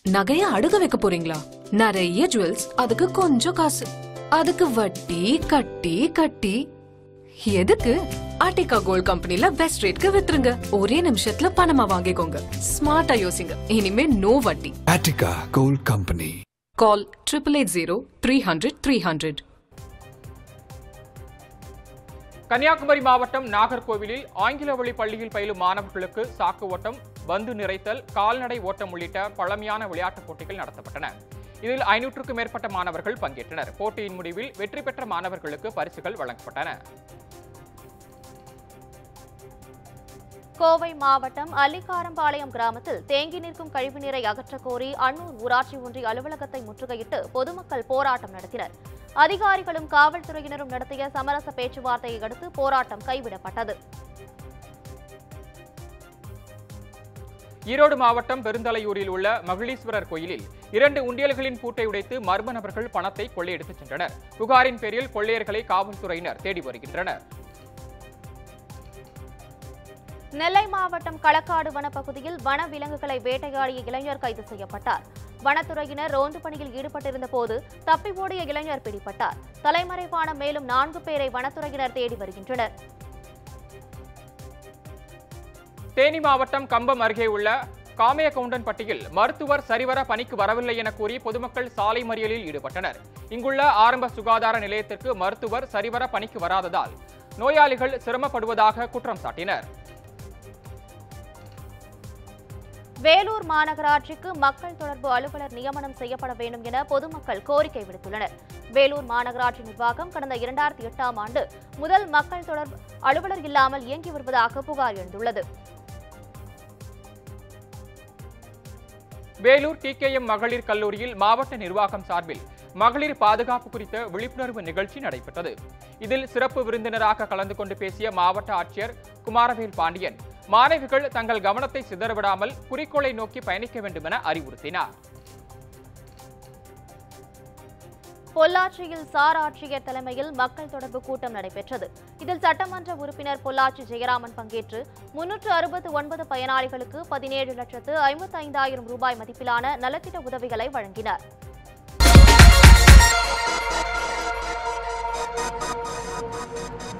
நகைய அடுக்க வைக்க போறீங்களா நிறைய ஜுவல்ஸ் அதுக்கு கொஞ்சம் காசு அதுக்கு வட்டி கட்டி கட்டி எதுக்கு ஆர்டிகா கோல்ட் கம்பெனில பெஸ்ட் ரேட்க்கு வித்துருங்க ஒரே நிமிஷத்துல பணமா வாங்கிக்கோங்க ஸ்மார்ட்டா யோசிங்க இனிமே நோ வட்டி Attica Gold Company. Call triple eight zero three hundred three hundred Kanyakumari மாவட்டம் நாகர்கோவிலில் ஆங்கில வழி பள்ளியில் பயிலும் மாணவர்களுக்கு சாக்கு ஓட்டம் பந்து நிறைத்தல் கால்நடை ஓட்டம் உள்ளிட்ட பழமையான விளையாட்டுப் போட்டிகள் நடத்தப்பட்டன இதில் ஐநூற்றுக்கும் மேற்பட்ட மாணவர்கள் பங்கேற்றனர் போட்டியின் முடிவில் வெற்றி பெற்ற மாணவர்களுக்கு பரிசுகள் வழங்கப்பட்டன கோவை மாவட்டம் அல்லிக்காரம்பாளையம் கிராமத்தில் தேங்கி நிற்கும் கழிவுநீரை அகற்றக் கோரி அன்னூர் ஊராட்சி ஒன்றிய அலுவலகத்தை முற்றுகையிட்டு பொதுமக்கள் போராட்டம் நடத்தினர் அதிகாரிகளும் காவல்துறையினரும் நடத்திய சமரச பேச்சுவார்த்தையை அடுத்து போராட்டம் கைவிடப்பட்டது ஈரோடு மாவட்டம் பெருந்தலையூரில் உள்ள மகிழீஸ்வரர் கோயிலில் இரண்டு உண்டியல்களின் பூட்டை உடைத்து மர்ம நபர்கள் பணத்தை கொள்ளையடித்துச் சென்றனர் புகாரின் பேரில் கொள்ளையர்களை காவல்துறையினர் தேடி வருகின்றனர் நெல்லை மாவட்டம் களக்காடு வனப்பகுதியில் வன விலங்குகளை வேட்டையாடிய இளைஞர் கைது செய்யப்பட்டார் வனத்துறையினர் ரோந்து பணியில் ஈடுபட்டிருந்த போது தப்பி ஓடிய இளைஞர் பிடிபட்டார் தலைமறைவான மேலும் நான்கு பேரை வனத்துறையினர் தேடி வருகின்றனர் தேனி மாவட்டம் கம்பம் அருகே உள்ள காமையகவுண்டன்பட்டியில் மருத்துவர் சரிவர பணிக்கு வரவில்லை என கூறி பொதுமக்கள் சாலை மறியலில் ஈடுபட்டனர் இங்குள்ள ஆரம்ப சுகாதார நிலையத்திற்கு மருத்துவர் சரிவர பணிக்கு வராததால் நோயாளிகள் சிரமப்படுவதாக குற்றம் சாட்டினர் வேலூர் மாநகராட்சிக்கு மக்கள் தொடர்பு அலுவலர் நியமனம் செய்யப்பட வேண்டும் என பொதுமக்கள் கோரிக்கை விடுத்துள்ளனர் வேலூர் மாநகராட்சி நிர்வாகம் கடந்த இரண்டாயிரத்தி எட்டாம் ஆண்டு முதல் மக்கள் தொடர்பு அலுவலர் இல்லாமல் இயங்கி வருவதாக புகார் எழுந்துள்ளது வேலூர் டிகேஎம் மகளிர் கல்லூரியில் மாவட்ட நிர்வாகம் சார்பில் மகளிர் பாதுகாப்பு குறித்த விழிப்புணர்வு நிகழ்ச்சி நடைபெற்றது இதில் சிறப்பு விருந்தினராக கலந்து கொண்டு பேசிய மாவட்ட ஆட்சியர் குமாரவேல் பாண்டியன் மாணவிகள் தங்கள் கவனத்தை சிதறவிடாமல் குறிக்கோளை நோக்கி பயணிக்க வேண்டும் என அறிவுறுத்தினார் பொள்ளாச்சியில் சார் ஆட்சியர் தலைமையில் மக்கள் தொடர்பு கூட்டம் நடைபெற்றது இதில் சட்டமன்ற உறுப்பினர் பொள்ளாச்சி ஜெயராமன் பங்கேற்று முன்னூற்று அறுபத்து ஒன்பது பயனாளிகளுக்கு பதினேழு லட்சத்து ஐம்பத்தி ஐந்தாயிரம் ரூபாய் மதிப்பிலான நலத்திட்ட உதவிகளை வழங்கினார்